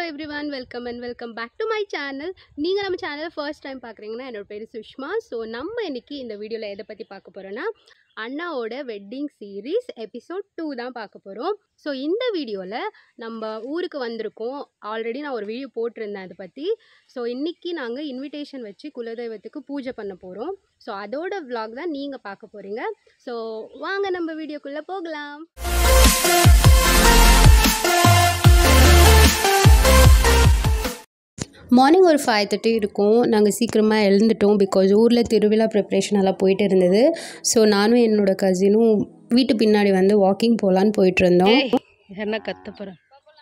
Every everyone welcome and welcome back to my channel நீங்கள் நம்ம சேனலை ஃபர்ஸ்ட் டைம் பார்க்குறீங்கன்னா என்னோட பேர் சுஷ்மா ஸோ நம்ம இன்னைக்கு இந்த வீடியோவில் எதை பற்றி பார்க்க போகிறோன்னா அண்ணாவோட வெட்டிங் சீரீஸ் எபிசோட் டூ தான் பார்க்க போகிறோம் ஸோ இந்த வீடியோவில் நம்ம ஊருக்கு வந்திருக்கோம் ஆல்ரெடி நான் ஒரு வீடியோ போட்டிருந்தேன் அதை பற்றி ஸோ இன்றைக்கி நாங்கள் இன்விடேஷன் வச்சு குலதெய்வத்துக்கு பூஜை பண்ண போகிறோம் ஸோ அதோட vlog தான் நீங்கள் பார்க்க போகிறீங்க ஸோ வாங்க நம்ம வீடியோக்குள்ளே போகலாம் மார்னிங் ஒரு ஃபைவ் தேர்ட்டி இருக்கும் நாங்கள் சீக்கிரமாக எழுந்துட்டோம் பிகாஸ் ஊரில் திருவிழா ப்ரிப்ரேஷன் எல்லாம் போயிட்டு இருந்தது ஸோ நானும் என்னோட கசினும் வீட்டு பின்னாடி வந்து வாக்கிங் போகலான்னு போயிட்டு இருந்தோம் என்ன கத்த போகிறேன்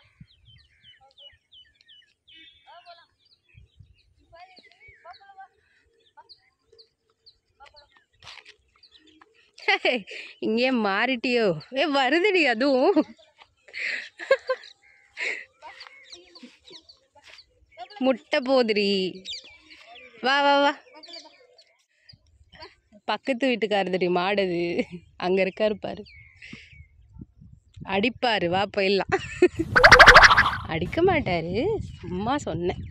இங்கே மாறிட்டியோ ஏ வருதுடி அதுவும் முட்டை போதுடி வா வா வா பக்கத்து வீட்டுக்காரதுடி மாடுது அங்கே இருக்காரு பாரு அடிப்பாரு வா போயிடலாம் அடிக்க மாட்டாரு சும்மா சொன்னேன்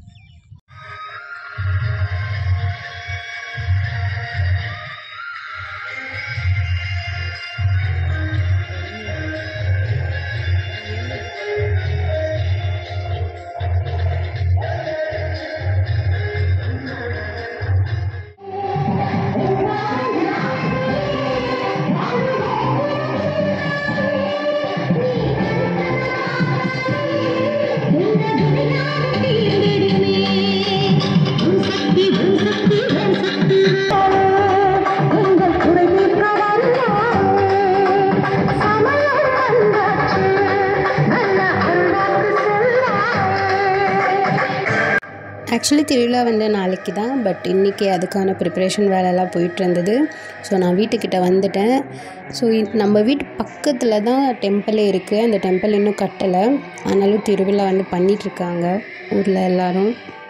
ஆக்சுவலி திருவிழா வந்து நாளைக்கு தான் பட் இன்றைக்கி அதுக்கான ப்ரிப்பரேஷன் வேலையெல்லாம் போயிட்டு இருந்தது ஸோ நான் வீட்டுக்கிட்ட வந்துட்டேன் ஸோ நம்ம வீட்டு பக்கத்தில் தான் டெம்பிளே இருக்குது அந்த டெம்பிள் இன்னும் கட்டலை ஆனாலும் திருவிழா வந்து பண்ணிகிட்ருக்காங்க ஊரில் எல்லாரும்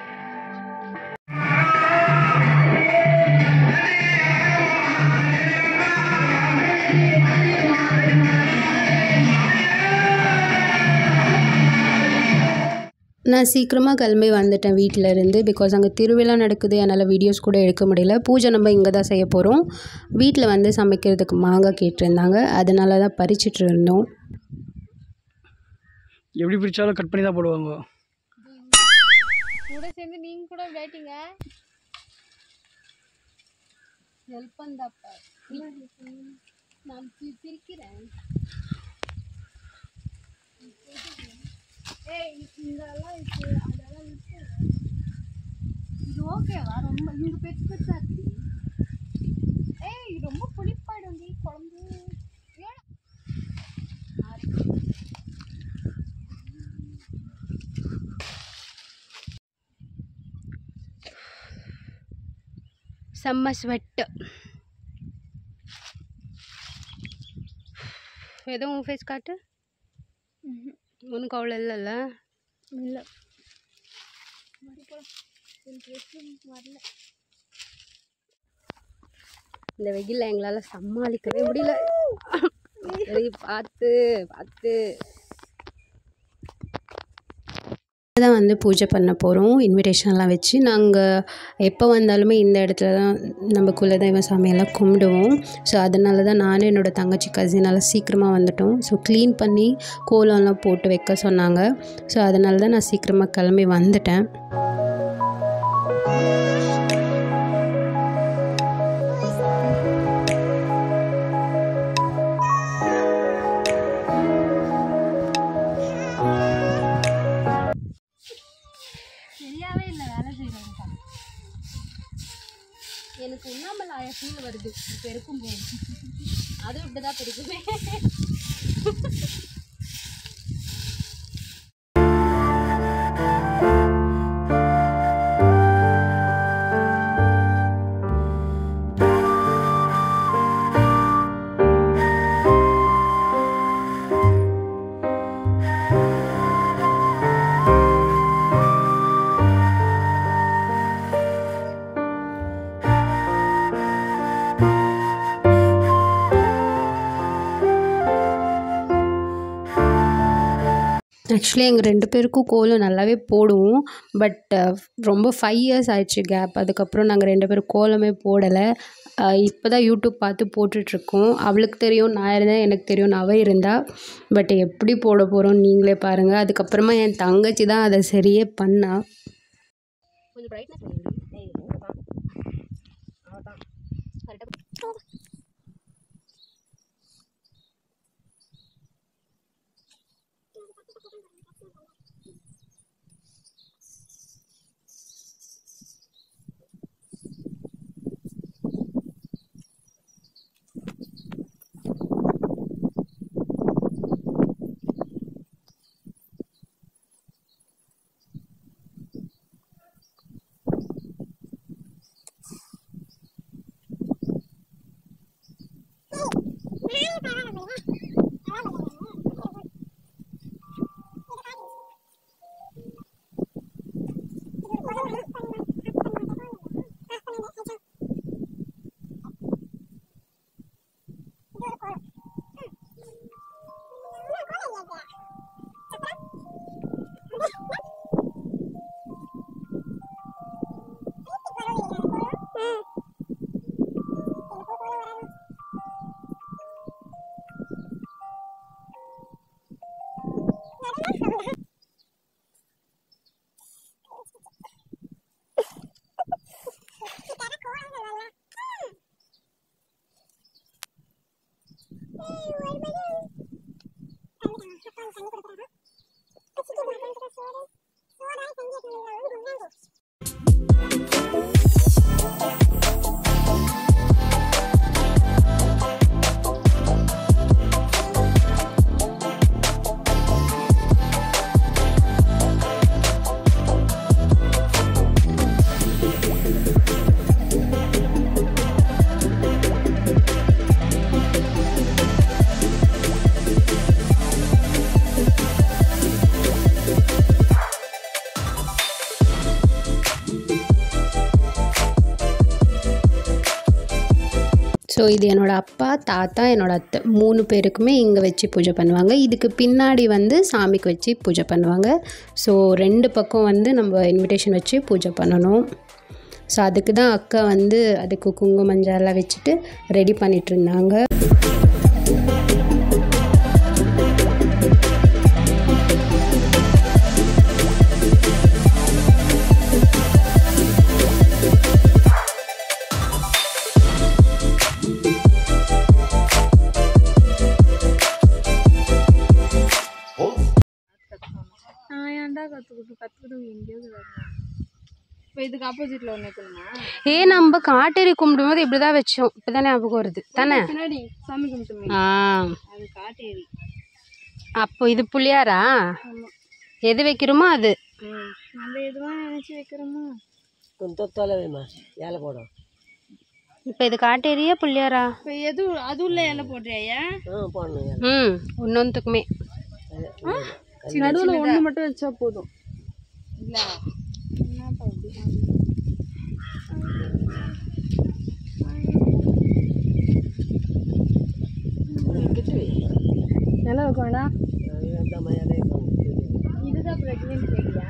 நான் சீக்கிரமாக கிளம்பி வந்துட்டேன் வீட்டில் இருந்து பிகாஸ் அங்கே திருவிழா நடக்குது என்னால் வீடியோஸ் கூட எடுக்க முடியல பூஜை நம்ம இங்கே தான் செய்ய போகிறோம் வீட்டில் வந்து சமைக்கிறதுக்கு மாங்காய் கேட்டிருந்தாங்க அதனால தான் பறிச்சிட்டு இருந்தோம் எப்படி பிரிச்சாலும் கட் பண்ணி தான் போடுவாங்க கூட சேர்ந்து நீங்கள் கூட விளையாட்டிங்க ஹெல்ப் பண்ணப்பா நான் பிரிக்கிறேன் ஏய் இங்கெல்லாம் இருக்கு அதெல்லாம் இருக்கு இது ஓகேவா ரொம்ப இங்க பெருசு பெருசா இருக்கு ஏய் இது ரொம்ப புளிப்பாயிடும் நீ குழம்பு ஏன்? செம்ம ஸ்வெட்டு ஏதோ உன் ஃபேஸ் காட்டு உனக்கு அவ்வளோ இல்லைல்ல இல்லை இந்த வெயிலில் எங்களால் சமாளிக்கவே முடியல சரி பார்த்து பார்த்து தான் வந்து பூஜை பண்ண போகிறோம் இன்விடேஷன்லாம் வச்சு நாங்கள் எப்போ வந்தாலுமே இந்த இடத்துல தான் நம்ம குலதெய்வ சாமியெல்லாம் கும்பிடுவோம் ஸோ அதனால தான் நானும் என்னோடய தங்கச்சி கசினால் சீக்கிரமாக வந்துட்டோம் ஸோ க்ளீன் பண்ணி கோலம்லாம் போட்டு வைக்க சொன்னாங்க ஸோ அதனால தான் நான் சீக்கிரமாக கிளம்பி வந்துட்டேன் சரியாவே இல்லை வேலை செய்கிறவங்க எனக்கு உண்ணாமலாய ஃபீல் வருது பெருக்கும் போது அதுவும் இப்படி தான் பெருக்குமே ஆக்சுவலி எங்கள் ரெண்டு பேருக்கும் கோலம் நல்லாவே போடுவோம் பட் ரொம்ப ஃபைவ் இயர்ஸ் ஆயிடுச்சு கேப் அதுக்கப்புறம் நாங்கள் ரெண்டு பேரும் கோலமே போடலை இப்போ தான் யூடியூப் பார்த்து போட்டுட்ருக்கோம் அவளுக்கு தெரியும் நான் இருந்தேன் எனக்கு தெரியும் அவ இருந்தா பட் எப்படி போட போகிறோம் நீங்களே பாருங்கள் அதுக்கப்புறமா என் தங்கச்சி தான் அதை சரியே பண்ணா கொஞ்சம் பிரைட்னஸ் ஸோ இது என்னோடய அப்பா தாத்தா என்னோடய அத்தை மூணு பேருக்குமே இங்கே வச்சு பூஜை பண்ணுவாங்க இதுக்கு பின்னாடி வந்து சாமிக்கு வச்சு பூஜை பண்ணுவாங்க ஸோ ரெண்டு பக்கம் வந்து நம்ம இன்விடேஷன் வச்சு பூஜை பண்ணணும் ஸோ அதுக்கு தான் அக்கா வந்து அதுக்கு குங்குமஞ்செல்லாம் வச்சுட்டு ரெடி பண்ணிட்டு இருந்தாங்க நான் ஏன்டா கற்றுக்கிட்டு கற்றுக்கிட்டு எங்கேயாவது வரணும் இப்போ இதுக்கு ஆப்போசிட்டில் ஒன்று வைக்கணுமா ஏ நம்ம காட்டேரி கும்பிடும்போது இப்படி தான் வச்சோம் இப்போ தானே ஞாபகம் வருது தானே பின்னாடி சாமி கும்பிட்டு ஆ அது காட்டேரி அப்போ இது புளியாரா எது வைக்கிறோமோ அது ம் நம்ம எதுவாக நினச்சி வைக்கிறோமா இப்போ இது காட்டேரியா புளியாரா இப்போ எது அது உள்ள இலை போடுறியா ம் இன்னொன்றுக்குமே நடுவில் ஒன்று மட்டும் வச்சா போதும் இல்லை என்னப்பா இப்படி நல்லா இருக்கும் வேணா இதுதான் ப்ரெக்னென்ட் கேக்கியா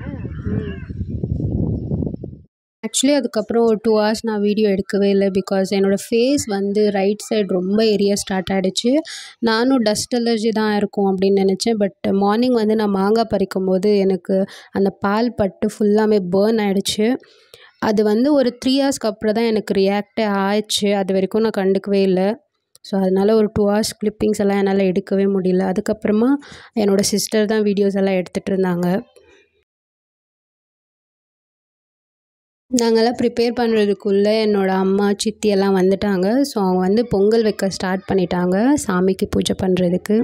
ஆக்சுவலி அதுக்கப்புறம் ஒரு டூ ஹவர்ஸ் நான் வீடியோ எடுக்கவே இல்லை பிகாஸ் என்னோடய ஃபேஸ் வந்து ரைட் சைடு ரொம்ப ஏரியா ஸ்டார்ட் ஆகிடுச்சு நானும் டஸ்ட் அலர்ஜி தான் இருக்கும் அப்படின்னு நினச்சேன் பட் மார்னிங் வந்து நான் மாங்காய் பறிக்கும் போது எனக்கு அந்த பால் பட்டு ஃபுல்லாமே பேர்ன் ஆகிடுச்சு அது வந்து ஒரு த்ரீ ஹவர்ஸ்க்கு அப்புறம் தான் எனக்கு ரியாக்டே ஆயிடுச்சு அது வரைக்கும் நான் கண்டுக்கவே இல்லை ஸோ அதனால் ஒரு டூ ஹவர்ஸ் கிளிப்பிங்ஸ் எல்லாம் என்னால் எடுக்கவே முடியல அதுக்கப்புறமா என்னோடய சிஸ்டர் தான் வீடியோஸ் எல்லாம் எடுத்துகிட்டு இருந்தாங்க நாங்கள்லாம் ப்ரிப்பேர் பண்ணுறதுக்குள்ளே என்னோடய அம்மா சித்தி எல்லாம் வந்துட்டாங்க ஸோ அவங்க வந்து பொங்கல் வைக்க ஸ்டார்ட் பண்ணிட்டாங்க சாமிக்கு பூஜை பண்ணுறதுக்கு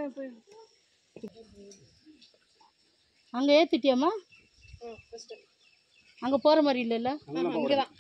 போய் அங்கே ஏற்றிட்டியாம்மா அங்கே போகிற மாதிரி இல்லைல்ல இங்கே தான்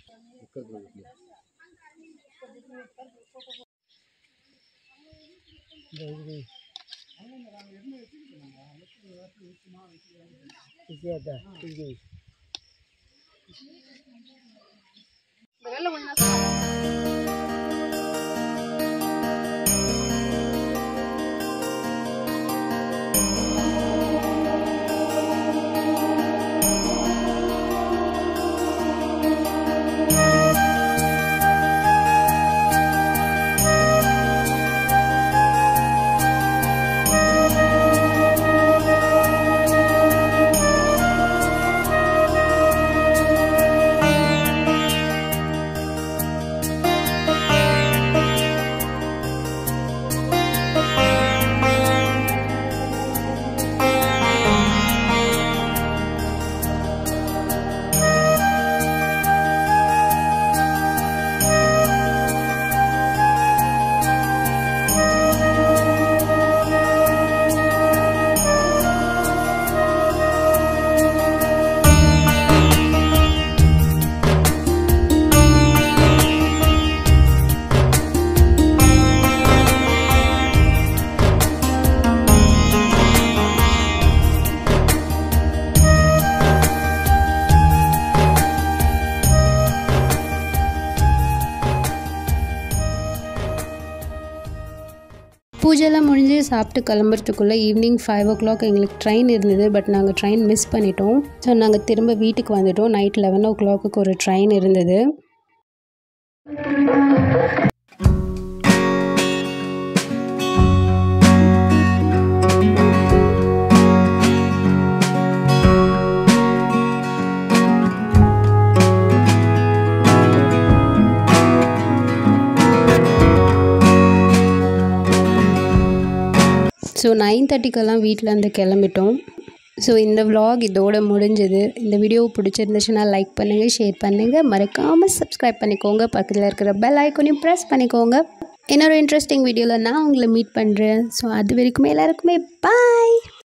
பூஜைலாம் முடிஞ்சு சாப்பிட்டு கிளம்புறதுக்குள்ளே ஈவினிங் ஃபைவ் ஓ கிளாக் எங்களுக்கு ட்ரெயின் இருந்தது பட் நாங்கள் ட்ரெயின் மிஸ் பண்ணிட்டோம் ஸோ நாங்கள் திரும்ப வீட்டுக்கு வந்துட்டோம் நைட் லெவன் ஓ கிளாக்குக்கு ஒரு ட்ரெயின் இருந்தது ஸோ நைன் தேர்ட்டிக்கெல்லாம் வீட்டில் இருந்து கிளம்பிட்டோம் ஸோ இந்த vlog இதோட முடிஞ்சது இந்த வீடியோ பிடிச்சிருந்துச்சுன்னா லைக் பண்ணுங்கள் ஷேர் பண்ணுங்கள் மறக்காமல் சப்ஸ்கிரைப் பண்ணிக்கோங்க பக்கத்தில் இருக்கிற பெல் ஐக்கனையும் ப்ரெஸ் பண்ணிக்கோங்க இன்னொரு இன்ட்ரெஸ்டிங் வீடியோவில் நான் உங்களை மீட் பண்ணுறேன் ஸோ அது வரைக்குமே எல்லாருக்குமே பாய்